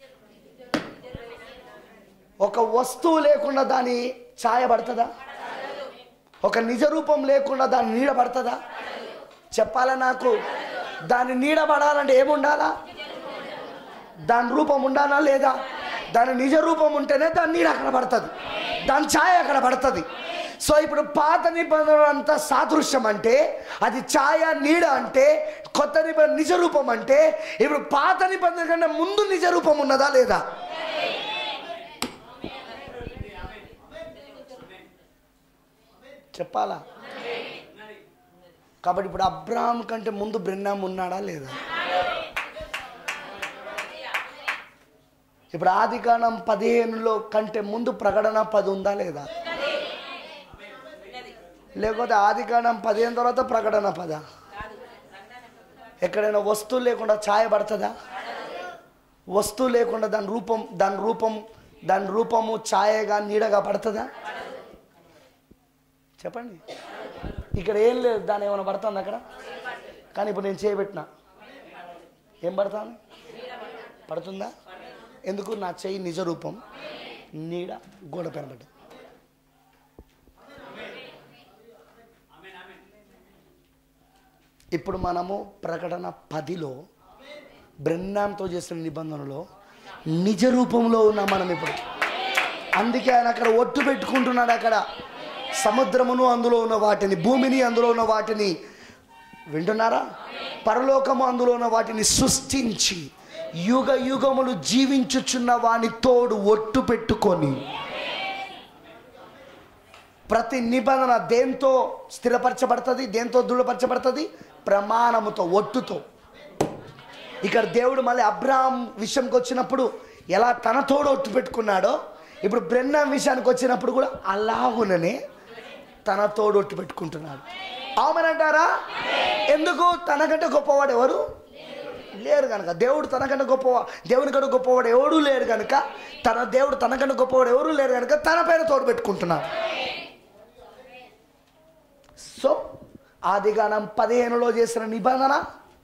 ఒక వస్తువు లేకుండా దాని ఛాయ పడుతుందా ఒక నిజ రూపం లేకుండా దాని నీడ పడుతుందా చెప్పాలా నాకు దాని నీడ పడాలంటే ఏముండాలా దాని రూపం ఉండాలా లేదా దాని నిజ రూపం ఉంటేనే దాని నీడ అక్కడ పడుతుంది దాని ఛాయ అక్కడ పడుతుంది సో ఇప్పుడు పాత నిబంధన అంతా సాదృశ్యం అంటే అది ఛాయ నీడ అంటే కొత్త నిబంధన నిజ రూపం అంటే ఇప్పుడు పాత నిబంధన కన్నా ముందు నిజ రూపం ఉన్నదా లేదా చెప్పాలా కాబట్టి ఇప్పుడు అబ్రాహం కంటే ముందు బ్రెన్నాం ఉన్నాడా లేదా ఇప్పుడు ఆది కాండం పదిహేనులో కంటే ముందు ప్రకటన పది ఉందా లేదా లేకపోతే ఆది కాండం పదిహేను తర్వాత ప్రకటన పద ఎక్కడైనా వస్తువు లేకుండా ఛాయ పడుతుందా వస్తువు లేకుండా దాని రూపం దాని రూపం దాని రూపము ఛాయగా నీడగా పడుతుందా చెప్పండి ఇక్కడ ఏం లేదు దాని ఏమైనా పడుతుంది అక్కడ కానీ ఇప్పుడు నేను చేయబెట్టిన ఏం పడుతుంది పడుతుందా ఎందుకు నా చెయ్యి నిజ రూపం నీడ గోడ పైన పడ్డది ఇప్పుడు మనము ప్రకటన పదిలో బ్రహ్మాంతో చేసిన నిబంధనలో నిజ రూపంలో ఉన్నాం మనం ఇప్పుడు అందుకే ఆయన అక్కడ ఒట్టు పెట్టుకుంటున్నాడు అక్కడ సముద్రమును అందులో ఉన్న వాటిని భూమిని అందులో ఉన్న వాటిని వింటున్నారా పరలోకము అందులో ఉన్న వాటిని సృష్టించి యుగ యుగములు జీవించుచున్న వాని తోడు ఒట్టు పెట్టుకొని ప్రతి నిబంధన దేంతో స్థిరపరచబడుతుంది దేంతో దృఢపరచబడుతుంది ప్రమాణముతో ఒట్టుతో ఇక్కడ దేవుడు మళ్ళీ అబ్రాహం విషయంకి వచ్చినప్పుడు ఎలా తన తోడు ఒట్టు పెట్టుకున్నాడో ఇప్పుడు బ్రెన్నం విషయానికి వచ్చినప్పుడు కూడా అలాగుననే తన తోడు ఒట్టు పెట్టుకుంటున్నాడు అవుమనంటారా ఎందుకు తనకంటే గొప్పవాడు ఎవరు లేరు కనుక దేవుడు తనకంటే గొప్పవా దేవుని కంటే గొప్పవాడు ఎవడు లేరు కనుక తన దేవుడు తనకంటే గొప్పవాడు ఎవరు లేరు కనుక తన పైన తోడు పెట్టుకుంటున్నాడు సో ఆదిగానం పదిహేనులో చేసిన నిబంధన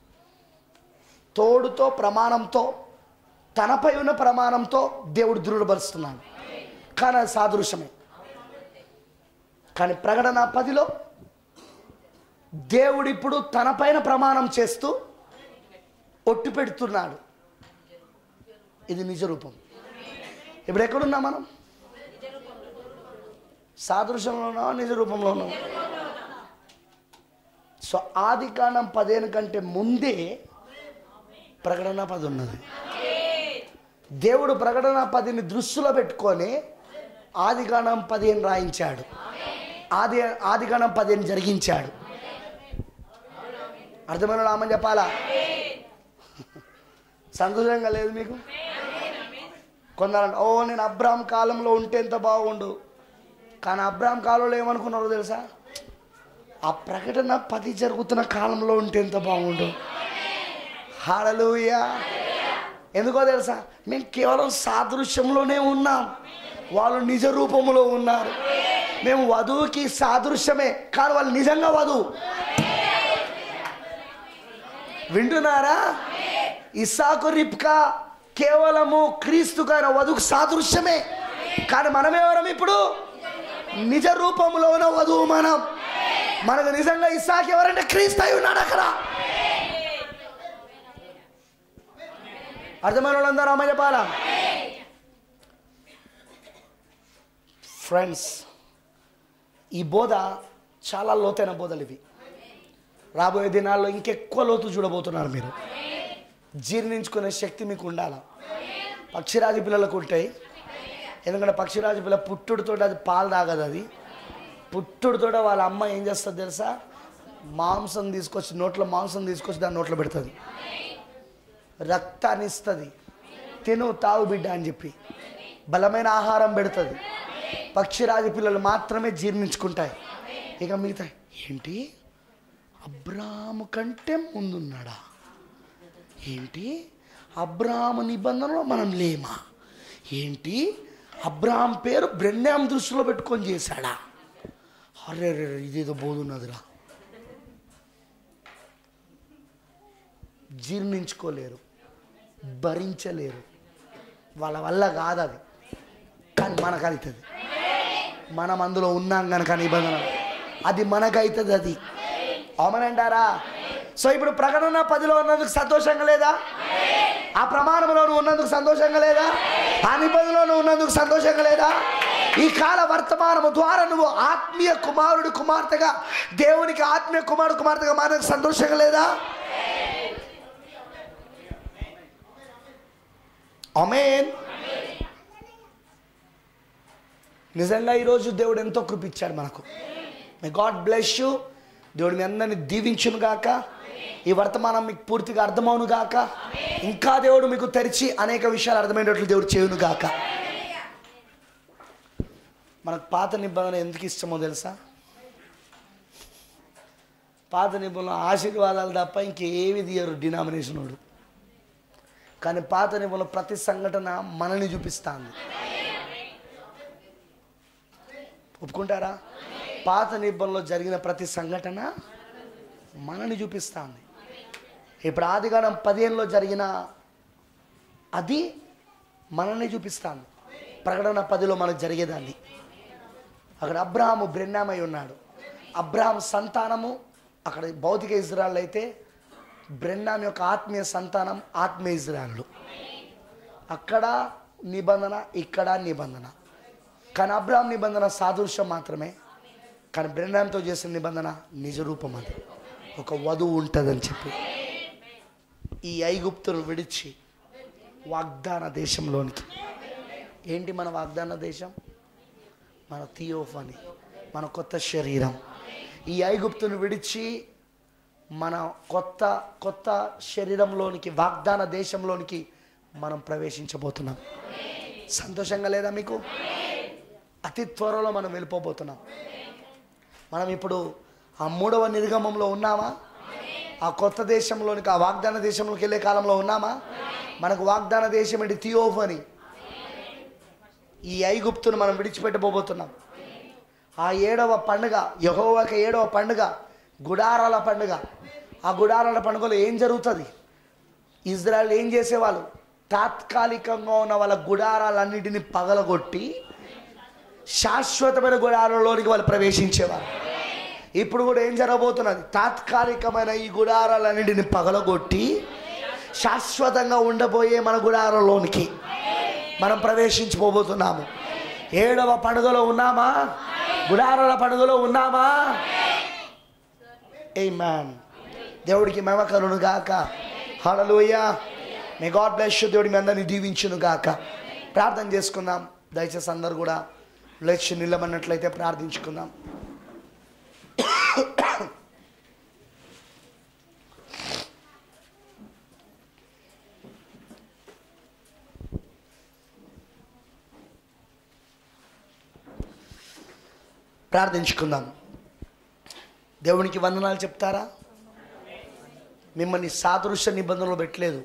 తోడుతో ప్రమాణంతో తనపై ఉన్న ప్రమాణంతో దేవుడు దృఢపరుస్తున్నాడు కానీ అది సాదృశ్యమే కానీ ప్రకటన పదిలో దేవుడు ఇప్పుడు తనపైన ప్రమాణం చేస్తూ ఒట్టు పెడుతున్నాడు ఇది నిజ రూపం ఇప్పుడు ఎక్కడున్నాం మనం సాదృశ్యంలో ఉన్నావా నిజ రూపంలో ఉన్నావా సో ఆది కాండం పదిహేను కంటే ముందే ప్రకటన పది ఉన్నది దేవుడు ప్రకటన పదిని దృష్టిలో పెట్టుకొని ఆది కాండం పదిహేను రాయించాడు ఆది ఆది కాండం పదిహేను జరిగించాడు అర్థమైన రామని చెప్పాలా సంతోషంగా లేదు మీకు కొందరు ఓ నేను అబ్రాహం కాలంలో ఉంటే ఎంత బాగుండు కానీ అబ్రాహం కాలంలో ఏమనుకున్నారో తెలుసా ఆ ప్రకటన పది జరుగుతున్న కాలంలో ఉంటే ఎంత బాగుండు హాడలుయా ఎందుకో తెలుసా మేము కేవలం సాదృశ్యంలోనే ఉన్నాం వాళ్ళు నిజ రూపంలో ఉన్నారు మేము వధువుకి సాదృశ్యమే కానీ వాళ్ళు నిజంగా వధువు వింటున్నారా ఇసాకు రిప్కా కేవలము క్రీస్తుకు ఆయన వధువుకు సాదృశ్యమే కానీ మనమేవరం ఇప్పుడు నిజ రూపంలో ఉన్న వధువు మనం మనకు నిజంగా ఇసాక్ ఎవరంటే క్రీస్తు అయి ఉన్నాడు అక్కడ అర్థమైన వాళ్ళందరూ అమ్మ చెప్పాలా ఫ్రెండ్స్ ఈ బోధ చాలా లోతైన బోధలు ఇవి రాబోయే దినాల్లో ఇంకెక్కువ లోతు చూడబోతున్నారు మీరు జీర్ణించుకునే శక్తి మీకు ఉండాలి పక్షిరాజు పిల్లలకు ఉంటాయి ఎందుకంటే పక్షిరాజు పిల్ల పుట్టుడితో అది పాలు తాగదు అది పుట్టుడితో వాళ్ళ అమ్మ ఏం చేస్తుంది తెలుసా మాంసం తీసుకొచ్చి నోట్లో మాంసం తీసుకొచ్చి దాని నోట్లో పెడుతుంది రక్తాన్ని ఇస్తుంది తిను తాగు బిడ్డ అని చెప్పి బలమైన ఆహారం పెడుతుంది పక్షిరాజు పిల్లలు మాత్రమే జీర్ణించుకుంటాయి ఇక మిగతా ఏంటి అబ్రాము కంటే ముందున్నాడా ఏంటి అబ్రాము నిబంధనలో మనం లేమా ఏంటి అబ్రాహం పేరు బ్రెన్యాం దృష్టిలో పెట్టుకొని చేశాడా అరే రే ఇదేదో బోధున్నదిరా జీర్ణించుకోలేరు భరించలేరు వాళ్ళ వల్ల కాదు అది కానీ మనకు అవుతుంది మనం అందులో ఉన్నాం కనుక నిబంధన అది మనకైతుంది అది అవునంటారా సో ఇప్పుడు ప్రకటన పదిలో ఉన్నందుకు సంతోషంగా లేదా ఆ ప్రమాణంలో నువ్వు ఉన్నందుకు సంతోషంగా లేదా ఆ నిబంధనలో నువ్వు ఉన్నందుకు సంతోషంగా లేదా ఈ కాల వర్తమానము ద్వారా నువ్వు ఆత్మీయ కుమారుడు కుమార్తెగా దేవునికి ఆత్మీయ కుమారుడు కుమార్తెగా మారకు సంతోషంగా లేదా అమేన్ నిజంగా ఈరోజు దేవుడు ఎంతో కృపిచ్చాడు మనకు మే గాడ్ బ్లెస్ యూ దేవుడు మీ అందరిని దీవించును గాక ఈ వర్తమానం మీకు పూర్తిగా అర్థమవును గాక ఇంకా దేవుడు మీకు తెరిచి అనేక విషయాలు అర్థమైనట్లు దేవుడు చేయును గాక మనకు పాత నిబంధన ఎందుకు ఇష్టమో తెలుసా పాత నిబంధన ఆశీర్వాదాలు తప్ప ఇంకేవి తీయరు డినామినేషన్ వాడు కానీ పాత నిబంధన ప్రతి సంఘటన మనని చూపిస్తాంది ఒప్పుకుంటారా పాత నిబంధనలో జరిగిన ప్రతి సంఘటన మనని చూపిస్తాంది ఇప్పుడు ఆదిగానం పదిహేనులో జరిగిన అది మనల్ని చూపిస్తాంది ప్రకటన పదిలో మనకు జరిగేదాన్ని అక్కడ అబ్రహాము బ్రెన్నామై ఉన్నాడు అబ్రహాం సంతానము అక్కడ భౌతిక ఇజ్రాయల్ అయితే బ్రెన్నాం యొక్క ఆత్మీయ సంతానం ఆత్మీయ ఇజ్రాయళ్ళు అక్కడ నిబంధన ఇక్కడ నిబంధన కానీ అబ్రాహం నిబంధన సాదృశ్యం మాత్రమే కానీ బ్రెన్నాంతో చేసిన నిబంధన నిజ రూపం అది ఒక వధువు ఉంటుందని చెప్పి ఈ ఐగుప్తును విడిచి వాగ్దాన దేశంలోనికి ఏంటి మన వాగ్దాన దేశం మన థియోఫని మన కొత్త శరీరం ఈ ఐగుప్తును విడిచి మన కొత్త కొత్త శరీరంలోనికి వాగ్దాన దేశంలోనికి మనం ప్రవేశించబోతున్నాం సంతోషంగా లేదా మీకు అతి త్వరలో మనం వెళ్ళిపోబోతున్నాం మనం ఇప్పుడు ఆ మూడవ నిర్గమంలో ఉన్నామా ఆ కొత్త దేశంలోనికి ఆ వాగ్దాన దేశంలోకి వెళ్ళే కాలంలో ఉన్నామా మనకు వాగ్దాన దేశం ఏంటి థియోఫ్ అని ఈ ఐగుప్తును మనం విడిచిపెట్టబోతున్నాం ఆ ఏడవ పండుగ యహోవాకి ఏడవ పండుగ గుడారాల పండుగ ఆ గుడారాల పండుగలో ఏం జరుగుతుంది ఇజ్రాయల్ ఏం చేసేవాళ్ళు తాత్కాలికంగా ఉన్న వాళ్ళ గుడారాలన్నిటిని పగలగొట్టి శాశ్వతమైన గుడారంలోనికి వాళ్ళు ప్రవేశించేవారు ఇప్పుడు కూడా ఏం జరగబోతున్నది తాత్కాలికమైన ఈ గుడారాలన్నింటిని పగలగొట్టి శాశ్వతంగా ఉండబోయే మన గుడారంలోనికి మనం ప్రవేశించిపోబోతున్నాము ఏడవ పండుగలో ఉన్నామా గుడారాల పండుగలో ఉన్నామా ఏ మ్యాన్ దేవుడికి మహిమ కరును గాక హడలోయ మే గాడ్ బ్లెస్ యు దేవుడి మీ అందరిని దీవించును గాక ప్రార్థన చేసుకుందాం దయచేసి అందరు కూడా లేచి నిలబడినట్లయితే ప్రార్థించుకుందాం ప్రార్థించుకుందాం దేవునికి వందనాలు చెప్తారా మిమ్మల్ని సాదృశ్య నిబంధనలు పెట్టలేదు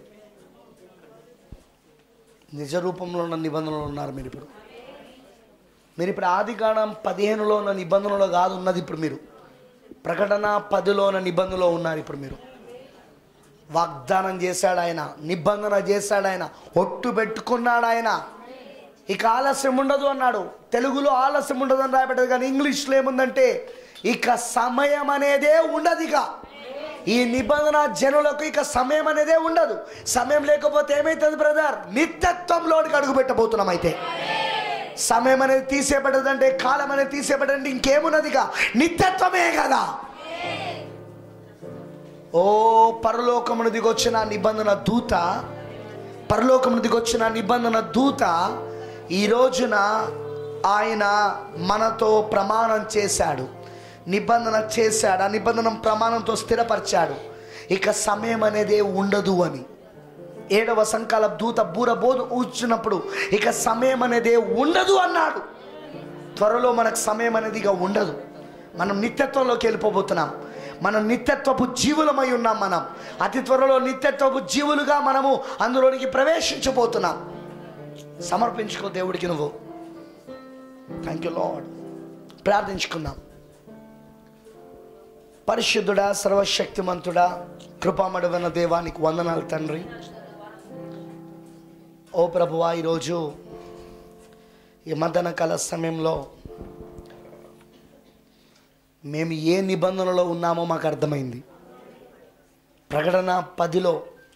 నిజ రూపంలో ఉన్న నిబంధనలు ఉన్నారు మీరు ఇప్పుడు మీరు ఇప్పుడు ఆది కాండం పదిహేనులో ఉన్న నిబంధనలో కాదు ఉన్నది ఇప్పుడు మీరు ప్రకటన పదిలో ఉన్న నిబంధనలో ఉన్నారు ఇప్పుడు మీరు వాగ్దానం చేశాడు ఆయన నిబంధన చేశాడు ఆయన ఒట్టు పెట్టుకున్నాడు ఆయన ఇక ఆలస్యం ఉండదు అన్నాడు తెలుగులో ఆలస్యం ఉండదు అని రాయబడ్డది కానీ ఇంగ్లీష్లో ఏముందంటే ఇక సమయం అనేదే ఉండదు ఇక ఈ నిబంధన జనులకు ఇక సమయం అనేదే ఉండదు సమయం లేకపోతే ఏమవుతుంది బ్రదర్ నిత్యత్వంలోనికి అడుగు పెట్టబోతున్నాం అయితే సమయం అనేది తీసేపడదంటే కాలం అనేది తీసేపడంటే ఇంకేమున్నది ఇక నిత్యత్వమే కదా ఓ పరలోకమును దిగొచ్చిన నిబంధన దూత పరలోకమును దిగొచ్చిన నిబంధన దూత ఈ రోజున ఆయన మనతో ప్రమాణం చేశాడు నిబంధన చేశాడు ఆ నిబంధన ప్రమాణంతో స్థిరపరిచాడు ఇక సమయం అనేదే ఉండదు అని ఏడవ సంకాల దూత బూర బోధు ఊచినప్పుడు ఇక సమయం అనేదే ఉండదు అన్నాడు త్వరలో మనకు సమయం అనేది ఇక ఉండదు మనం నిత్యత్వంలోకి వెళ్ళిపోబోతున్నాం మనం నిత్యత్వపు జీవులమై ఉన్నాం మనం అతి త్వరలో నిత్యత్వపు జీవులుగా మనము అందులోనికి ప్రవేశించబోతున్నాం సమర్పించుకో దేవుడికి నువ్వు థ్యాంక్ యూ లాడ్ ప్రార్థించుకుందాం పరిశుద్ధుడా సర్వశక్తిమంతుడా కృపామడవన దేవానికి వందనాలు తండ్రి ఓ ప్రభువా ఈరోజు ఈ మధ్యాహ్న కాల సమయంలో మేము ఏ నిబంధనలో ఉన్నామో మాకు అర్థమైంది ప్రకటన పదిలో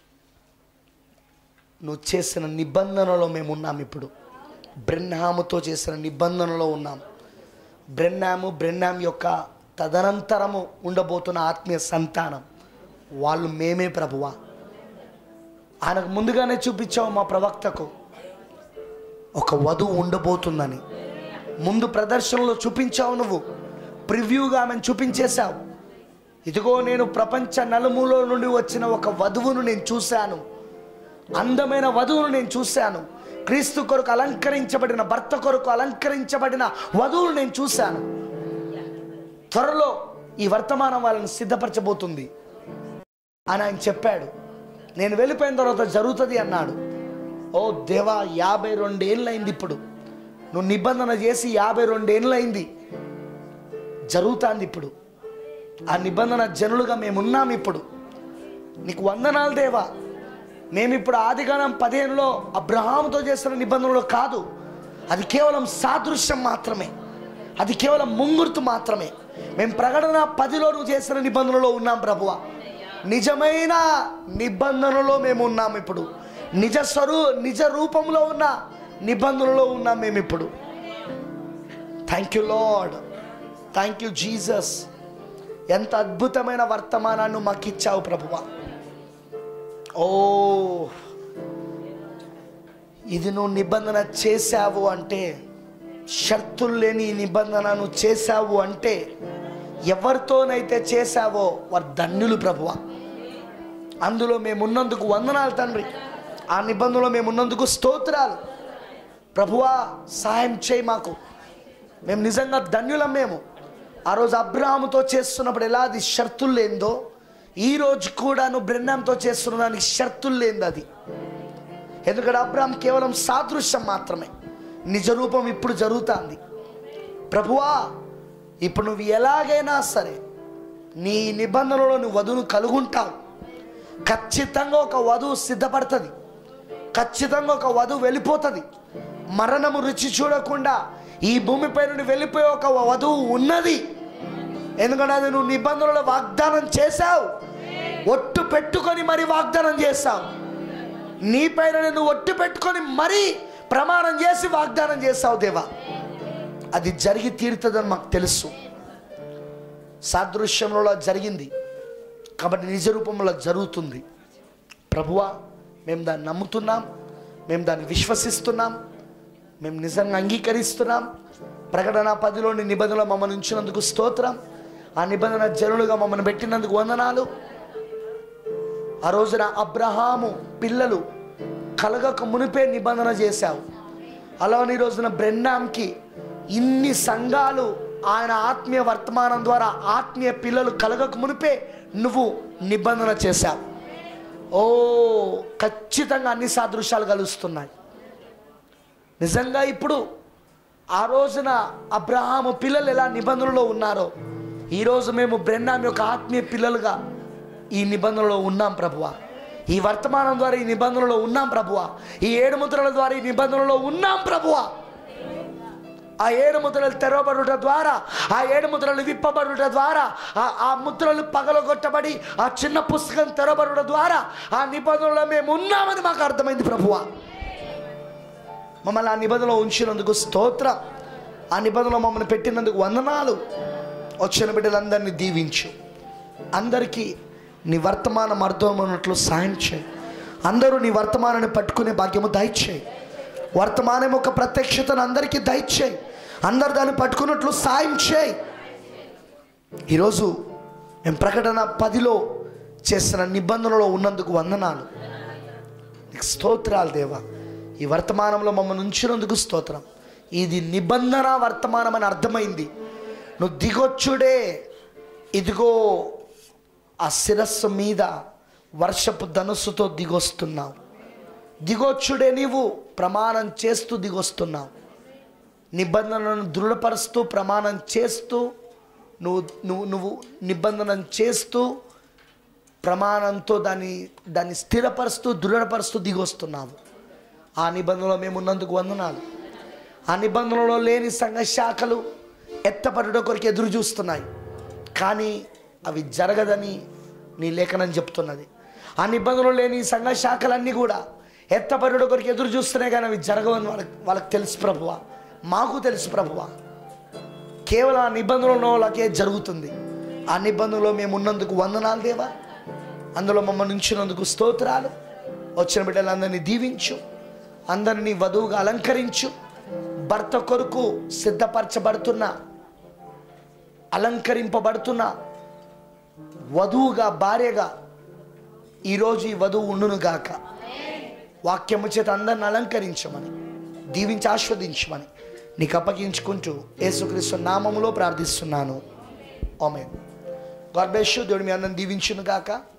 నువ్వు చేసిన నిబంధనలో మేము ఉన్నాం ఇప్పుడు బ్రెన్హాముతో చేసిన నిబంధనలో ఉన్నాం బ్రెన్నాము బ్రెన్నాం యొక్క తదనంతరము ఉండబోతున్న ఆత్మీయ సంతానం వాళ్ళు మేమే ప్రభువా ఆయనకు ముందుగానే చూపించావు మా ప్రవక్తకు ఒక వధువు ఉండబోతుందని ముందు ప్రదర్శనలో చూపించావు నువ్వు ప్రివ్యూగా ఆమెను చూపించేశావు ఇదిగో నేను ప్రపంచ నలుమూల నుండి వచ్చిన ఒక వధువును నేను చూశాను అందమైన వధువును నేను చూశాను క్రీస్తు కొరకు అలంకరించబడిన భర్త కొరకు అలంకరించబడిన వధువును నేను చూశాను త్వరలో ఈ వర్తమానం వాళ్ళని సిద్ధపరచబోతుంది అని ఆయన చెప్పాడు నేను వెళ్ళిపోయిన తర్వాత జరుగుతుంది అన్నాడు ఓ దేవా యాభై రెండేళ్ళైంది ఇప్పుడు నువ్వు నిబంధన చేసి యాభై రెండేళ్ళైంది జరుగుతుంది ఇప్పుడు ఆ నిబంధన జనులుగా మేమున్నాం ఇప్పుడు నీకు వందనాలు దేవా మేమిప్పుడు ఆదిగానం పదిహేనులో అబ్రహాముతో చేస్తున్న నిబంధనలు కాదు అది కేవలం సాదృశ్యం మాత్రమే అది కేవలం ముంగుర్తు మాత్రమే మేము ప్రకటన పదిలో నువ్వు చేసిన నిబంధనలో ఉన్నాం ప్రభువ నిజమైన నిబంధనలో మేము ఉన్నాం ఇప్పుడు నిజ స్వరూ నిజ రూపంలో ఉన్న నిబంధనలో ఉన్నాం మేము ఇప్పుడు thank you lord thank you Jesus ఎంత అద్భుతమైన వర్తమానాన్ని మాకు ఇచ్చావు ప్రభువ ఓ ఇది నువ్వు నిబంధన చేశావు అంటే షరతులు లేని ఈ నిబంధన నువ్వు చేశావు అంటే ఎవరితోనైతే చేశావో వారు ధన్యులు ప్రభువ అందులో మేమున్నందుకు వందనాలు తండ్రి ఆ నిబంధనలో మేమున్నందుకు స్తోత్రాలు ప్రభువా సహాయం చేయి మాకు మేము నిజంగా ధన్యులం మేము ఆ రోజు అబ్రాహాముతో చేస్తున్నప్పుడు ఎలా అది షరతులు లేందో ఈ రోజు కూడా నువ్వు బ్రెన్నాంతో చేస్తున్న దానికి షరతులు లేనిది అది ఎందుకంటే అబ్రాహం కేవలం సాదృశ్యం మాత్రమే నిజ రూపం ఇప్పుడు జరుగుతుంది ప్రభువా ఇప్పుడు నువ్వు ఎలాగైనా సరే నీ నిబంధనలో నువ్వు వధువును కలుగుంటావు ఖచ్చితంగా ఒక వధువు సిద్ధపడుతుంది ఖచ్చితంగా ఒక వధువు వెళ్ళిపోతుంది మరణము రుచి చూడకుండా ఈ భూమిపై నుండి వెళ్ళిపోయే ఒక వధువు ఉన్నది ఎందుకంటే అది నువ్వు నిబంధనలో వాగ్దానం చేశావు ఒట్టు పెట్టుకొని మరి వాగ్దానం చేశావు నీ పైన నువ్వు ఒట్టు పెట్టుకొని మరీ ప్రమాణం చేసి వాగ్దానం చేస్తావు దేవా అది జరిగి తీరుతుందని మాకు తెలుసు సాదృశ్యంలో జరిగింది కాబట్టి నిజ రూపంలో జరుగుతుంది ప్రభువా మేము దాన్ని నమ్ముతున్నాం మేము దాన్ని విశ్వసిస్తున్నాం మేము నిజంగా అంగీకరిస్తున్నాం ప్రకటన పదిలోని నిబంధనలు మమ్మల్ని ఉంచినందుకు స్తోత్రం ఆ నిబంధన జనులుగా మమ్మల్ని పెట్టినందుకు వందనాలు ఆ రోజున అబ్రహాము పిల్లలు కలగక మునిపే నిబంధన చేశావు అలానే ఈ రోజున బ్రెన్నాంకి ఇన్ని సంఘాలు ఆయన ఆత్మీయ వర్తమానం ద్వారా ఆత్మీయ పిల్లలు కలగక మునిపే నువ్వు నిబంధన చేశావు ఓ ఖచ్చితంగా అన్ని సాదృశ్యాలు కలుస్తున్నాయి నిజంగా ఇప్పుడు ఆ రోజున అబ్రహాము పిల్లలు ఎలా నిబంధనలో ఉన్నారో ఈరోజు మేము బ్రెన్నాం యొక్క ఆత్మీయ పిల్లలుగా ఈ నిబంధనలో ఉన్నాం ప్రభువా ఈ వర్తమానం ద్వారా ఈ నిబంధనలో ఉన్నాం ప్రభువా ఈ ఏడు ముద్రల ద్వారా ఈ నిబంధనలో ఉన్నాం ప్రభువా ఆ ఏడు ముద్రలు తెరవబడుట ద్వారా ఆ ఏడు ముద్రలు విప్పబడుట ద్వారా ఆ- ఆ ముద్రలు పగలగొట్టబడి ఆ చిన్న పుస్తకం తెరవబడుట ద్వారా ఆ నిబంధనలో మేము ఉన్నామని మాకు అర్థమైంది ప్రభువా మమ్మల్ని ఆ నిబంధనలో ఉంచినందుకు స్తోత్రం ఆ నిబంధనలో మమ్మల్ని పెట్టినందుకు వందనాలు వచ్చిన బిడ్డలందరినీ దీవించు అందరికీ నీ వర్తమానం అర్థమన్నట్లు సాయం చేయి అందరూ నీ వర్తమానాన్ని పట్టుకునే భాగ్యము దయచేయి వర్తమానం యొక్క ప్రత్యక్షతను అందరికీ దయచేయి అందరు దాన్ని పట్టుకున్నట్లు సాయం చేయి ఈరోజు మేము ప్రకటన పదిలో చేసిన నిబంధనలో ఉన్నందుకు వందనాలు నీకు స్తోత్రాలు దేవా ఈ వర్తమానంలో మమ్మల్ని ఉంచినందుకు స్తోత్రం ఇది నిబంధన వర్తమానం అని అర్థమైంది నువ్వు దిగొచ్చుడే ఇదిగో ఆ శిరస్సు మీద వర్షపు ధనుస్సుతో దిగొస్తున్నావు దిగొచ్చుడే నీవు ప్రమాణం చేస్తూ దిగొస్తున్నావు నిబంధనలను దృఢపరుస్తూ ప్రమాణం చేస్తూ నువ్వు నువ్వు నువ్వు నిబంధన చేస్తూ ప్రమాణంతో దాన్ని దాన్ని స్థిరపరుస్తూ దృఢపరుస్తూ దిగొస్తున్నావు ఆ నిబంధనలో మేము ఉన్నందుకు వందనాలు ఆ నిబంధనలో లేని సంఘ శాఖలు ఎత్తపడుట కొరకు ఎదురు చూస్తున్నాయి కానీ అవి జరగదని నీ లేఖనం చెప్తున్నది ఆ నిబంధనలు లేని సంఘ శాఖలన్నీ కూడా ఎత్తపడుట కొరకు ఎదురు చూస్తున్నాయి కానీ అవి జరగవని వాళ్ళకి వాళ్ళకి తెలుసు ప్రభువా మాకు తెలుసు ప్రభువా కేవలం ఆ నిబంధనలో వాళ్ళకే జరుగుతుంది ఆ నిబంధనలో మేము ఉన్నందుకు వందనాలు దేవా అందులో మమ్మల్ని ఉంచినందుకు స్తోత్రాలు వచ్చిన బిడ్డలందరినీ దీవించు అందరినీ వధువుగా అలంకరించు భర్త కొరకు సిద్ధపరచబడుతున్న అలంకరింపబడుతున్న వధువుగా భార్యగా ఈరోజు ఈ వధువు ఉండును గాక వాక్యము చేత అందరిని అలంకరించమని దీవించి ఆస్వాదించమని నీకు అప్పగించుకుంటూ యేసుక్రీస్తు నామములో ప్రార్థిస్తున్నాను ఆమె గాడ్ బ్లెస్ యు దేవుడు మీ అందరిని దీవించును గాక